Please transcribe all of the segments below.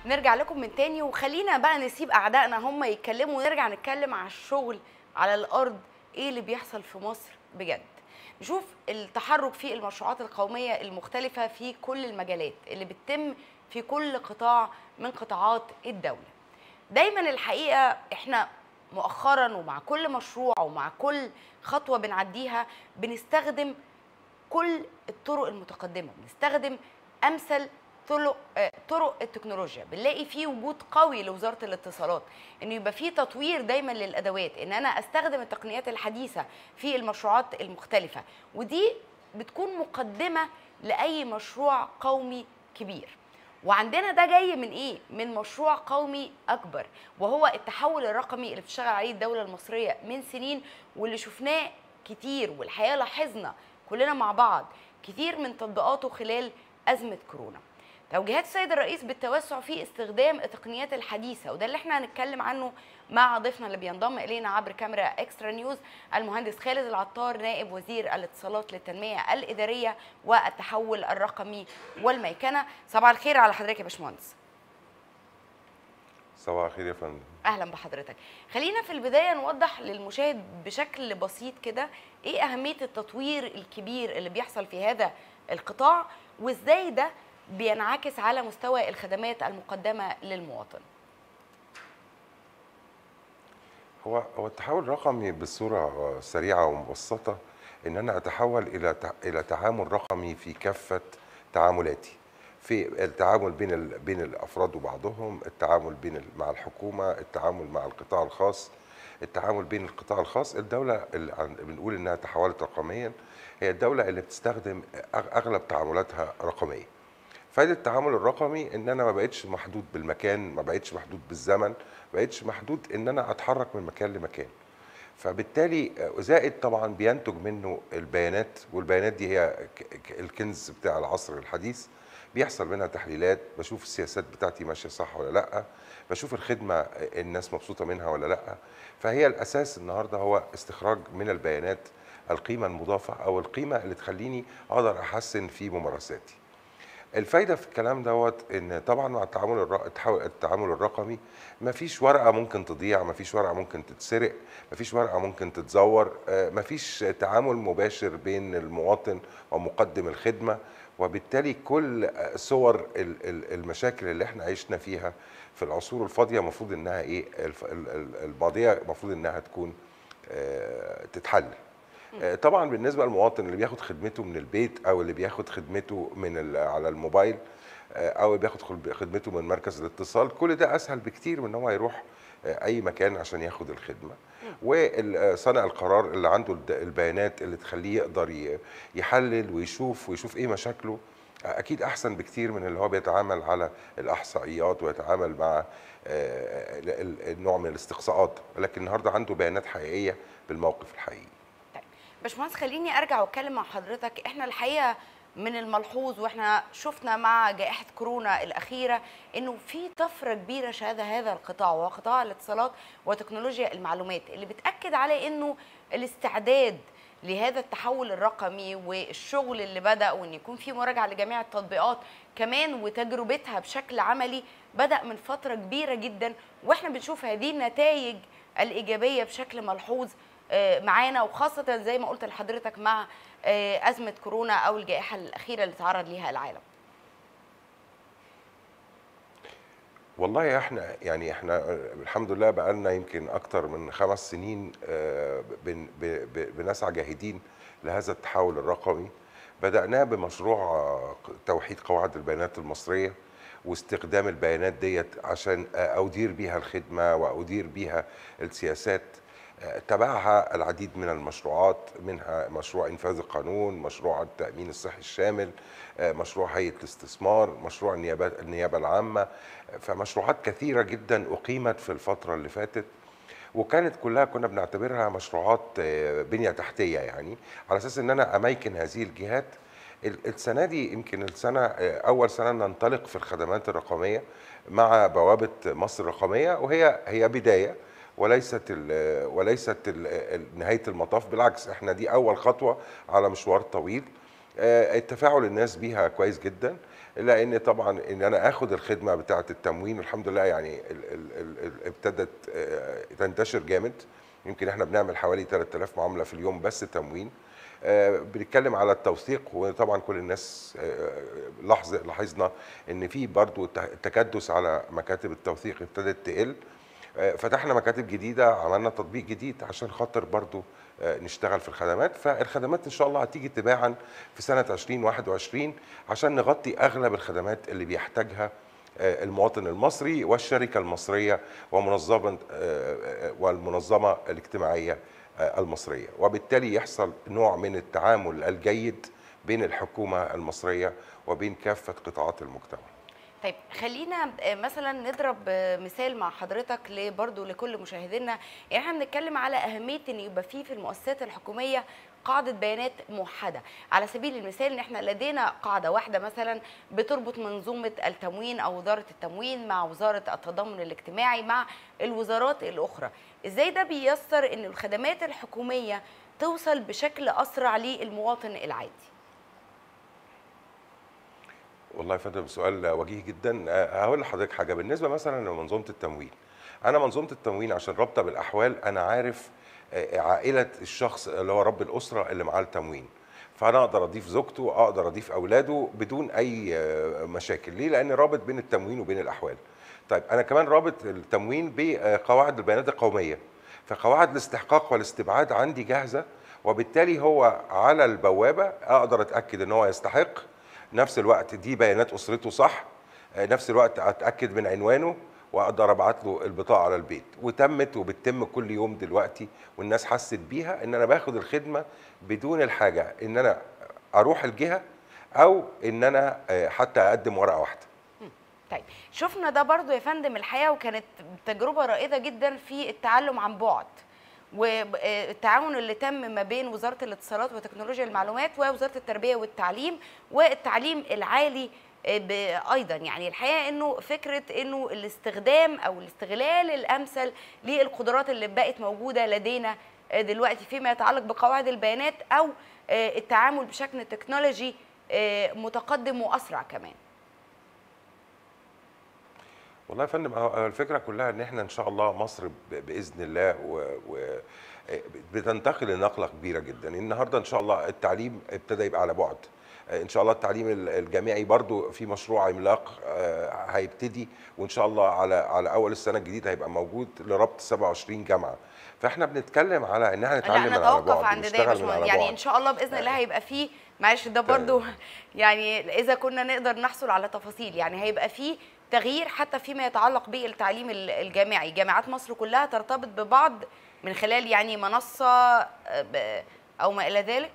نرجع لكم من تاني وخلينا بقى نسيب اعدائنا هم يتكلموا ونرجع نتكلم على الشغل على الارض ايه اللي بيحصل في مصر بجد نشوف التحرك في المشروعات القوميه المختلفه في كل المجالات اللي بتتم في كل قطاع من قطاعات الدوله دايما الحقيقه احنا مؤخرا ومع كل مشروع ومع كل خطوه بنعديها بنستخدم كل الطرق المتقدمه بنستخدم امثل طرق آه، طرق التكنولوجيا بنلاقي في وجود قوي لوزاره الاتصالات انه يبقى في تطوير دايما للادوات ان انا استخدم التقنيات الحديثه في المشروعات المختلفه ودي بتكون مقدمه لاي مشروع قومي كبير وعندنا ده جاي من ايه من مشروع قومي اكبر وهو التحول الرقمي اللي بتشتغل عليه الدوله المصريه من سنين واللي شفناه كتير والحقيقه لاحظنا كلنا مع بعض كتير من تطبيقاته خلال ازمه كورونا توجيهات السيد الرئيس بالتوسع في استخدام التقنيات الحديثه وده اللي احنا هنتكلم عنه مع ضيفنا اللي بينضم الينا عبر كاميرا اكسترا نيوز المهندس خالد العطار نائب وزير الاتصالات للتنميه الاداريه والتحول الرقمي والميكنه صباح الخير على حضرتك يا باشمهندس صباح الخير يا فندم اهلا بحضرتك خلينا في البدايه نوضح للمشاهد بشكل بسيط كده ايه اهميه التطوير الكبير اللي بيحصل في هذا القطاع وازاي ده بينعكس على مستوى الخدمات المقدمه للمواطن هو هو التحول الرقمي بصوره سريعه ومبسطه ان انا اتحول الى تع- الى تعامل رقمي في كافه تعاملاتي في التعامل بين ال- بين الافراد وبعضهم التعامل بين ال- مع الحكومه التعامل مع القطاع الخاص التعامل بين القطاع الخاص الدوله اللي عن- بنقول انها تحولت رقميا هي الدوله اللي بتستخدم أغ- اغلب تعاملاتها رقميه فائده التعامل الرقمي ان انا ما بقتش محدود بالمكان ما بقتش محدود بالزمن ما بقتش محدود ان انا اتحرك من مكان لمكان فبالتالي آه، زائد طبعا بينتج منه البيانات والبيانات دي هي ك- ك- الكنز بتاع العصر الحديث بيحصل منها تحليلات بشوف السياسات بتاعتي ماشيه صح ولا لا بشوف الخدمه آه، الناس مبسوطه منها ولا لا فهي الاساس النهارده هو استخراج من البيانات القيمه المضافه او القيمه اللي تخليني اقدر احسن في ممارساتي الفايده في الكلام دوت ان طبعا مع التعامل الر- التحو- التعامل الرقمي مفيش ورقه ممكن تضيع مفيش ورقه ممكن تتسرق مفيش ورقه ممكن تتزور آه، مفيش تعامل مباشر بين المواطن ومقدم الخدمه وبالتالي كل آه، صور ال- ال- المشاكل اللي احنا عشنا فيها في العصور الفاضيه المفروض انها ايه الف- ال- ال- الماضيه المفروض انها تكون آه، تتحل آه، طبعا بالنسبه للمواطن اللي بياخد خدمته من البيت او اللي بياخد خدمته من ال- على الموبايل آه، او اللي بياخد خل- خدمته من مركز الاتصال كل ده اسهل بكتير من ان هو يروح آه، اي مكان عشان ياخد الخدمه وصانع القرار اللي عنده الد- البيانات اللي تخليه يقدر ي- يحلل ويشوف ويشوف ايه مشاكله آه، اكيد احسن بكتير من اللي هو بيتعامل على الاحصائيات ويتعامل مع آه، ال- ال- النوع من الاستقصاءات لكن النهارده عنده بيانات حقيقيه بالموقف الحقيقي طيب باشمهندس خليني ارجع واتكلم مع حضرتك احنا الحقيقه من الملحوظ واحنا شفنا مع جائحه كورونا الاخيره انه في طفره كبيره شهد هذا القطاع وهو قطاع الاتصالات وتكنولوجيا المعلومات اللي بتاكد على انه الاستعداد لهذا التحول الرقمي والشغل اللي بدا وان يكون في مراجعه لجميع التطبيقات كمان وتجربتها بشكل عملي بدا من فتره كبيره جدا واحنا بنشوف هذه النتائج الايجابيه بشكل ملحوظ آه، معانا وخاصه زي ما قلت لحضرتك مع آه، ازمه كورونا او الجائحه الاخيره اللي تعرض ليها العالم والله احنا يعني احنا آه، الحمد لله بقالنا يمكن اكتر من خمس سنين آه، بن- ب- ب- بنسعى جاهدين لهذا التحول الرقمي بدأناه بمشروع آه، توحيد قواعد البيانات المصرية واستخدام البيانات ديت عشان آه، أدير بيها الخدمة وأدير بيها السياسات آه، تبعها العديد من المشروعات منها مشروع إنفاذ القانون مشروع التأمين الصحي الشامل آه، مشروع هيئة الاستثمار مشروع النيابة, النيابة العامة آه، فمشروعات كثيرة جدا أقيمت في الفترة اللي فاتت وكانت كلها كنا بنعتبرها مشروعات آه، بنية تحتية يعني على أساس أن أنا أميكن هذه الجهات ال- السنة دي يمكن السنة آه، أول سنة ننطلق في الخدمات الرقمية مع بوابة مصر الرقمية وهي هي بداية وليست ال وليست ال نهاية المطاف بالعكس احنا دي أول خطوة على مشوار طويل آه، التفاعل الناس بيها كويس جدا لان طبعا ان انا اخد الخدمه بتاعه التموين الحمد لله يعني ال- ال- ال- ال- ابتدت آه، تنتشر جامد يمكن احنا بنعمل حوالي 3000 معامله في اليوم بس تموين آه، بنتكلم على التوثيق وطبعا كل الناس آه، لاحظ لاحظنا ان في برضو ت- تكدس على مكاتب التوثيق ابتدت تقل آه، فتحنا مكاتب جديده عملنا تطبيق جديد عشان خاطر برضو آه، نشتغل في الخدمات فالخدمات ان شاء الله هتيجي تباعا في سنه 2021 عشان نغطي اغلب الخدمات اللي بيحتاجها آه، المواطن المصري والشركه المصريه ومنظمه آه، آه، والمنظمه الاجتماعيه آه، المصريه وبالتالي يحصل نوع من التعامل الجيد بين الحكومه المصريه وبين كافه قطاعات المجتمع طيب خلينا آه، مثلا نضرب آه، مثال مع حضرتك ل- برضو لكل مشاهدينا يعني احنا بنتكلم على اهميه ان يبقى فيه في المؤسسات الحكوميه قاعده بيانات موحده على سبيل المثال ان احنا لدينا قاعده واحده مثلا بتربط منظومه التموين او وزاره التموين مع وزاره التضامن الاجتماعي مع الوزارات الاخرى ازاي ده بيسر ان الخدمات الحكوميه توصل بشكل اسرع للمواطن العادي والله يا فندم سؤال وجيه جدا أه، هقول لحضرتك حاجه بالنسبه مثلا لمنظومه التموين انا منظومه التموين عشان رابطه بالاحوال انا عارف أه، عائله الشخص اللي هو رب الاسره اللي معاه التموين فانا اقدر اضيف زوجته اقدر اضيف اولاده بدون اي أه، مشاكل ليه لان رابط بين التموين وبين الاحوال طيب انا كمان رابط التموين بقواعد البيانات القوميه فقواعد الاستحقاق والاستبعاد عندي جاهزه وبالتالي هو على البوابه اقدر اتاكد ان هو يستحق نفس الوقت دي بيانات اسرته صح آه، نفس الوقت اتاكد من عنوانه واقدر ابعت له البطاقه على البيت وتمت وبتتم كل يوم دلوقتي والناس حست بيها ان انا باخد الخدمه بدون الحاجه ان انا اروح الجهه او ان انا آه، حتى اقدم ورقه واحده طيب شفنا ده برضو يا فندم الحقيقه وكانت تجربه رائده جدا في التعلم عن بعد والتعاون اللي تم ما بين وزاره الاتصالات وتكنولوجيا المعلومات ووزاره التربيه والتعليم والتعليم العالي ب- ايضا يعني الحقيقه انه فكره انه الاستخدام او الاستغلال الامثل للقدرات اللي بقت موجوده لدينا دلوقتي فيما يتعلق بقواعد البيانات او التعامل بشكل تكنولوجي متقدم واسرع كمان والله يا فندم هو- هو الفكره كلها ان احنا ان شاء الله مصر ب- باذن الله و, و بتنتقل لنقله كبيره جدا النهارده ان شاء الله التعليم ابتدى يبقى على بعد ان شاء الله التعليم ال- الجامعي برضو في مشروع عملاق آه، هيبتدي وان شاء الله على على اول السنه الجديده هيبقى موجود لربط 27 جامعه فاحنا بنتكلم على ان احنا نتعلم لا من على نتوقف بعد عند ده يا ونشتغل من باشمهندس على يعني بعد. ان شاء الله باذن الله هيبقى فيه معلش ده برضو يعني اذا كنا نقدر نحصل على تفاصيل يعني هيبقى فيه تغيير حتى فيما يتعلق بالتعليم ال- الجامعي جامعات مصر كلها ترتبط ببعض من خلال يعني منصه آه، ب- او ما الى ذلك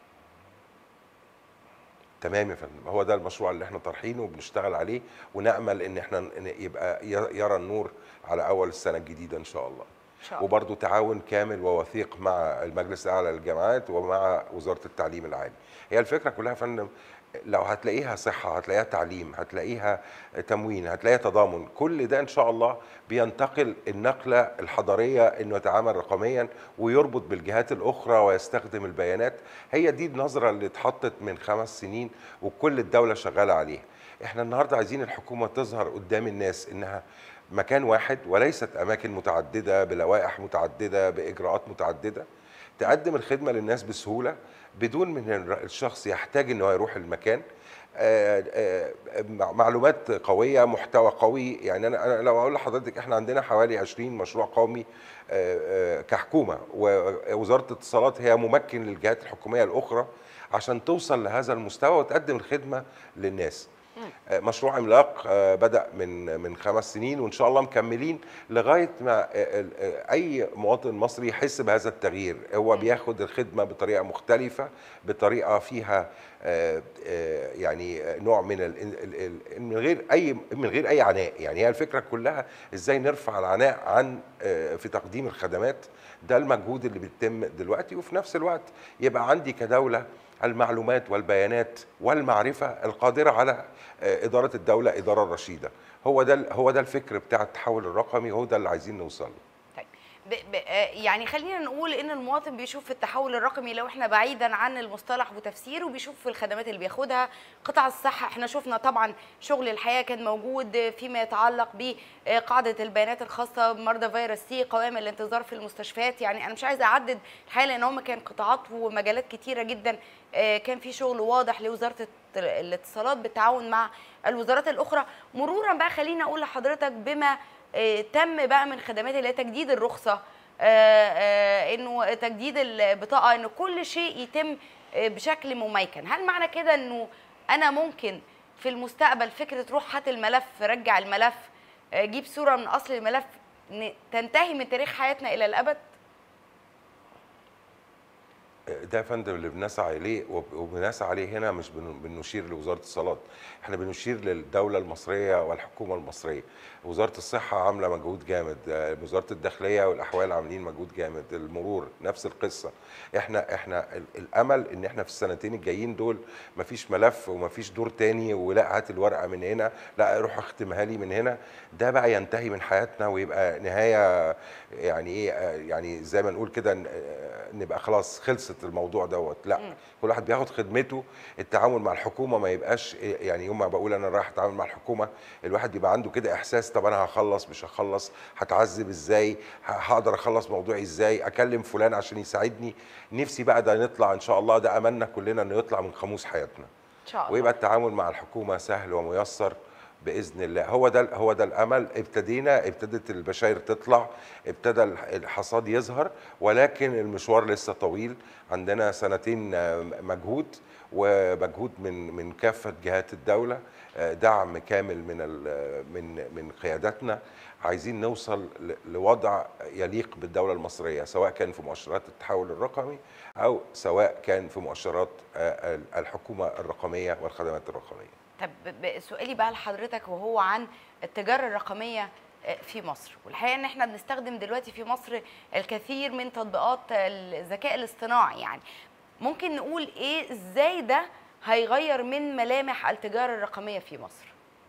تمام يا فندم هو ده المشروع اللي احنا طرحينه وبنشتغل عليه ونامل ان احنا ن- يبقى ي- يرى النور على اول السنه الجديده ان شاء الله ان شاء الله وبرضه تعاون كامل ووثيق مع المجلس الاعلى للجامعات ومع وزاره التعليم العالي هي الفكره كلها يا فندم لو هتلاقيها صحه هتلاقيها تعليم هتلاقيها تموين هتلاقيها تضامن كل ده ان شاء الله بينتقل النقله الحضاريه انه يتعامل رقميا ويربط بالجهات الاخرى ويستخدم البيانات هي دي النظره اللي اتحطت من خمس سنين وكل الدوله شغاله عليها احنا النهارده عايزين الحكومه تظهر قدام الناس انها مكان واحد وليست اماكن متعدده بلوائح متعدده باجراءات متعدده تقدم الخدمه للناس بسهوله بدون من الر- الشخص يحتاج ان هو يروح المكان آه، آه، مع- معلومات قويه محتوى قوي يعني انا انا لو اقول لحضرتك احنا عندنا حوالي 20 مشروع قومي آه، آه، كحكومه ووزاره الاتصالات هي ممكن للجهات الحكوميه الاخرى عشان توصل لهذا المستوى وتقدم الخدمه للناس آه، مشروع عملاق آه، بدا من من خمس سنين وان شاء الله مكملين لغايه ما آه، آه، آه، اي مواطن مصري يحس بهذا التغيير هو بياخد الخدمه بطريقه مختلفه بطريقه فيها آه، آه، يعني آه، نوع من ال- ال- ال- من غير اي من غير اي عناء يعني هي الفكره كلها ازاي نرفع العناء عن آه، في تقديم الخدمات ده المجهود اللي بيتم دلوقتي وفي نفس الوقت يبقى عندي كدوله المعلومات والبيانات والمعرفه القادره على آه، اداره الدوله اداره رشيده هو ده هو ده الفكر بتاع التحول الرقمي هو ده اللي عايزين نوصل له طيب ب... آه، يعني خلينا نقول ان المواطن بيشوف في التحول الرقمي لو احنا بعيدا عن المصطلح وتفسيره بيشوف في الخدمات اللي بياخدها قطاع الصحه احنا شفنا طبعا شغل الحياه كان موجود فيما يتعلق بقاعده البيانات الخاصه بمرضى فيروس سي قوائم الانتظار في المستشفيات يعني انا مش عايزه اعدد الحقيقه لان هم كان قطاعات ومجالات كتيره جدا آه، كان في شغل واضح لوزاره الت- الاتصالات بالتعاون مع الوزارات الاخرى مرورا بقى خليني اقول لحضرتك بما آه، تم بقى من خدمات اللي هي تجديد الرخصه آه، آه، انه تجديد البطاقه انه كل شيء يتم آه، بشكل مميكن هل معنى كده انه انا ممكن في المستقبل فكره روح هات الملف رجع الملف آه، جيب صوره من اصل الملف ن- تنتهي من تاريخ حياتنا الى الابد ده يا فندم اللي بنسعى اليه وب- وبنسعى عليه هنا مش بن- بنشير لوزاره الصالات احنا بنشير للدوله المصريه والحكومه المصريه وزاره الصحه عامله مجهود جامد آه، وزاره الداخليه والاحوال عاملين مجهود جامد المرور نفس القصه احنا احنا ال- الامل ان احنا في السنتين الجايين دول مفيش ملف ومفيش دور تاني ولا هات الورقه من هنا لا روح اختمها لي من هنا ده بقى ينتهي من حياتنا ويبقى نهايه يعني ايه آه، يعني زي ما نقول كده ن- آه، نبقى خلاص خلصت الموضوع دوت لا كل واحد بياخد خدمته التعامل مع الحكومه ما يبقاش إيه، يعني يوم ما بقول انا رايح اتعامل مع الحكومه الواحد يبقى عنده كده احساس طب انا هخلص مش هخلص هتعذب ازاي ه- هقدر اخلص موضوعي ازاي اكلم فلان عشان يساعدني نفسي بقى ده نطلع ان شاء الله ده املنا كلنا انه يطلع من قاموس حياتنا ان شاء الله ويبقى التعامل مع الحكومه سهل وميسر باذن الله هو ده هو ده الامل ابتدينا ابتدت البشاير تطلع ابتدى الح- الحصاد يظهر ولكن المشوار لسه طويل عندنا سنتين آه، مجهود ومجهود من من كافه جهات الدوله آه، دعم كامل من ال- من من قياداتنا عايزين نوصل ل- لوضع يليق بالدوله المصريه سواء كان في مؤشرات التحول الرقمي او سواء كان في مؤشرات آه، الحكومه الرقميه والخدمات الرقميه طب ب- سؤالي بقى لحضرتك وهو عن التجاره الرقميه آه، في مصر والحقيقه ان احنا بنستخدم دلوقتي في مصر الكثير من تطبيقات الذكاء الاصطناعي يعني ممكن نقول ايه ازاي ده هيغير من ملامح التجاره الرقميه في مصر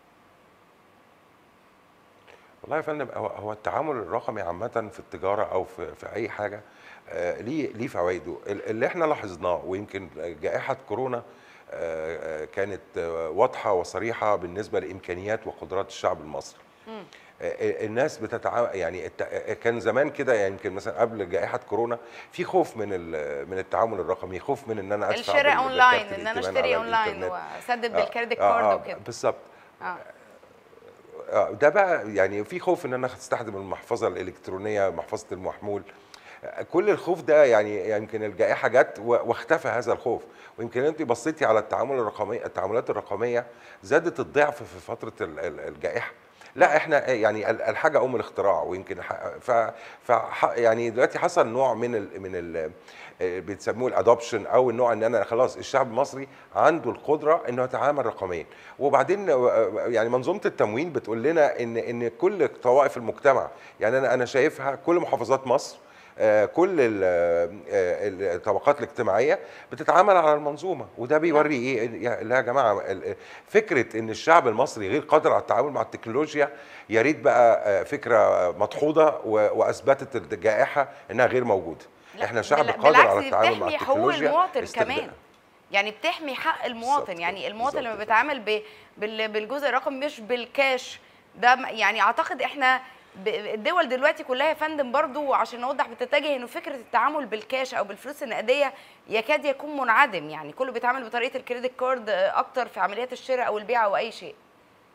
والله يا فندم هو هو التعامل الرقمي عامة في التجارة أو في, في أي حاجة آه، ليه ليه فوائده ال- اللي احنا لاحظناه ويمكن جائحة كورونا آه، آه، كانت آه، واضحة وصريحة بالنسبة لإمكانيات وقدرات الشعب المصري مم. آه، الناس بتتعامل يعني الت- آه، كان زمان كده يعني يمكن مثلا قبل جائحة كورونا في خوف من ال- من التعامل الرقمي خوف من ان انا ادفع الشراء بال- اونلاين بكارت ان انا الائتمان اشتري على اونلاين الإنترنت. واسدد آه، بالكريدت آه، كارد آه، وكده بالظبط اه آه، ده بقى يعني في خوف ان انا هستخدم المحفظه الالكترونيه محفظه المحمول آه، كل الخوف ده يعني يمكن الجائحه جت و- واختفى هذا الخوف ويمكن انت بصيتي على التعامل الرقمي التعاملات الرقميه زادت الضعف في فتره ال- ال- الجائحه لا احنا يعني ال- الحاجه ام الاختراع ويمكن ح- ف ف ح- يعني دلوقتي حصل نوع من ال من ال بتسموه الادوبشن او النوع ان انا خلاص الشعب المصري عنده القدره انه يتعامل رقميا وبعدين آه، يعني منظومه التموين بتقول لنا ان ان كل طوائف المجتمع يعني انا انا شايفها كل محافظات مصر آه، كل ال- آه، الطبقات الاجتماعيه بتتعامل على المنظومه وده بيوري ايه يا- لا يا جماعه ال- فكره ان الشعب المصري غير قادر على التعامل مع التكنولوجيا يا ريت بقى آه، فكره مدحوضه و- واثبتت الجائحه انها غير موجوده لا، احنا شعب بال- قادر على بالعكس دي التعامل مع بتحمي حقوق التكنولوجيا المواطن استخدام- كمان يعني بتحمي حق المواطن بالظبط يعني كده، المواطن بالظبط لما كده. بيتعامل ب- بال- بالجزء الرقمي مش بالكاش ده م- يعني اعتقد احنا ب- الدول دلوقتي كلها يا فندم برضو عشان نوضح بتتجه انه فكره التعامل بالكاش او بالفلوس النقديه يكاد يكون منعدم يعني كله بيتعامل بطريقه الكريدت كارد آه، اكتر في عمليات الشراء او البيع او اي شيء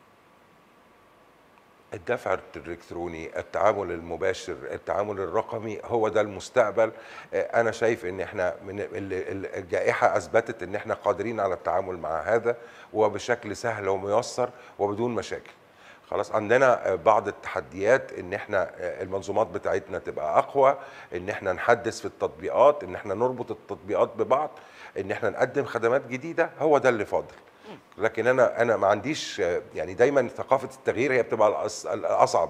الدفع الالكتروني التعامل المباشر التعامل الرقمي هو ده المستقبل آه، انا شايف ان احنا من ال- ال- الجائحه اثبتت ان احنا قادرين على التعامل مع هذا وبشكل سهل وميسر وبدون مشاكل خلاص عندنا آه، بعض التحديات ان احنا آه، المنظومات بتاعتنا تبقى اقوى ان احنا نحدث في التطبيقات ان احنا نربط التطبيقات ببعض ان احنا نقدم خدمات جديده هو ده اللي فاضل لكن انا انا ما عنديش آه، يعني دايما ثقافه التغيير هي بتبقى الأص- الاصعب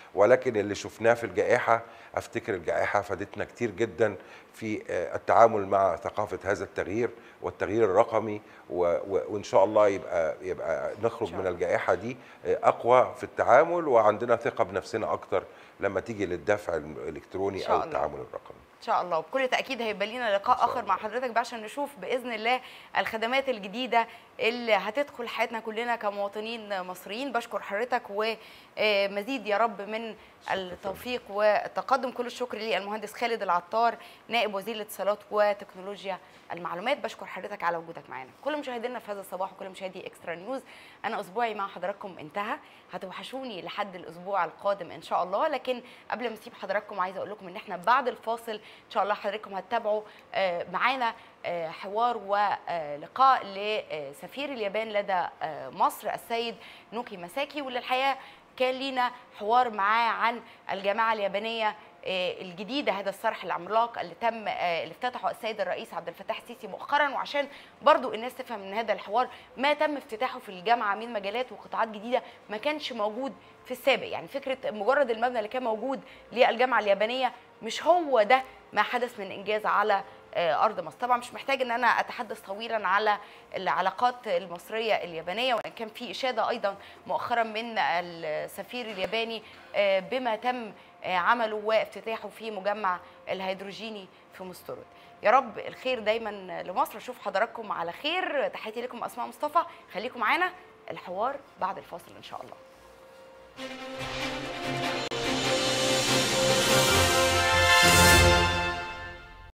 ولكن اللي شفناه في الجائحه افتكر الجائحه فادتنا كتير جدا في آه، التعامل مع ثقافه هذا التغيير والتغيير الرقمي و- و- وان شاء الله يبقى يبقى نخرج شاء من الله. الجائحه دي آه، اقوى في التعامل وعندنا ثقه بنفسنا اكتر لما تيجي للدفع الالكتروني شاء او الله. التعامل الرقمي ان شاء الله وبكل تاكيد هيبقى لينا لقاء إن شاء اخر الله. مع حضرتك بقى عشان نشوف باذن الله الخدمات الجديده اللي هتدخل حياتنا كلنا كمواطنين مصريين بشكر حضرتك ومزيد يا رب من التوفيق والتقدم كل الشكر للمهندس خالد العطار نائب وزير الاتصالات وتكنولوجيا المعلومات بشكر حضرتك على وجودك معانا كل مشاهدينا في هذا الصباح وكل مشاهدي اكسترا نيوز انا اسبوعي مع حضراتكم انتهى هتوحشوني لحد الاسبوع القادم ان شاء الله لكن قبل ما اسيب حضراتكم عايزه اقول لكم ان احنا بعد الفاصل ان شاء الله حضراتكم هتتابعوا آه، معانا آه، حوار ولقاء لسفير اليابان لدى آه، مصر السيد نوكي مساكي واللي الحقيقه كان لينا حوار معاه عن الجامعه اليابانيه آه، الجديده هذا الصرح العملاق اللي تم آه، اللي افتتحه السيد الرئيس عبد الفتاح السيسي مؤخرا وعشان برضو الناس تفهم من هذا الحوار ما تم افتتاحه في الجامعه من مجالات وقطاعات جديده ما كانش موجود في السابق يعني فكره مجرد المبنى اللي كان موجود للجامعه اليابانيه مش هو ده ما حدث من انجاز على آه، ارض مصر طبعا مش محتاج ان انا اتحدث طويلا على العلاقات المصريه اليابانيه وان كان في اشاده ايضا مؤخرا من السفير الياباني آه، بما تم آه، عمله وافتتاحه في مجمع الهيدروجيني في مسترد يا رب الخير دايما لمصر اشوف حضراتكم على خير تحياتي لكم اسماء مصطفى خليكم معانا الحوار بعد الفاصل ان شاء الله